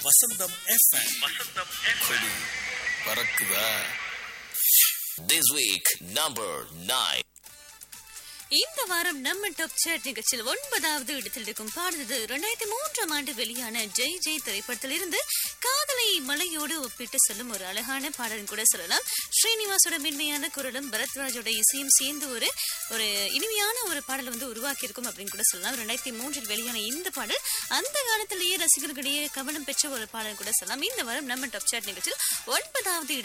வசந்தம் FM வசந்தம் கொடி பறக்குதா This week, number 9. இந்த வாரம் நம்ம டாப் சாட் நிகழ்ச்சியில் ஒன்பதாவது இடத்தில் இருக்கும் பாடுறது இரண்டாயிரத்தி மூன்றாம் ஆண்டு வெளியான ஜெய் ஜெய் திரைப்படத்தில் இருந்து காதலை மலையோடு ஒப்பிட்டு சொல்லும் ஒரு அழகான பாடலும் கூட சொல்லலாம் ஸ்ரீனிவாசோட மென்மையான குரலும் பரத்ராஜோட இசையும் சேர்ந்து ஒரு ஒரு இனிமையான ஒரு பாடல் வந்து உருவாக்கி இருக்கும் அப்படின்னு கூட சொல்லலாம் ரெண்டாயிரத்தி மூன்றில் வெளியான இந்த பாடல் அந்த காலத்திலேயே ரசிகர்களிடையே கவனம் பெற்ற ஒரு பாடல் கூட சொல்லலாம் இந்த வாரம் நம்ம டாப் சாட் நிகழ்ச்சியில் ஒன்பதாவது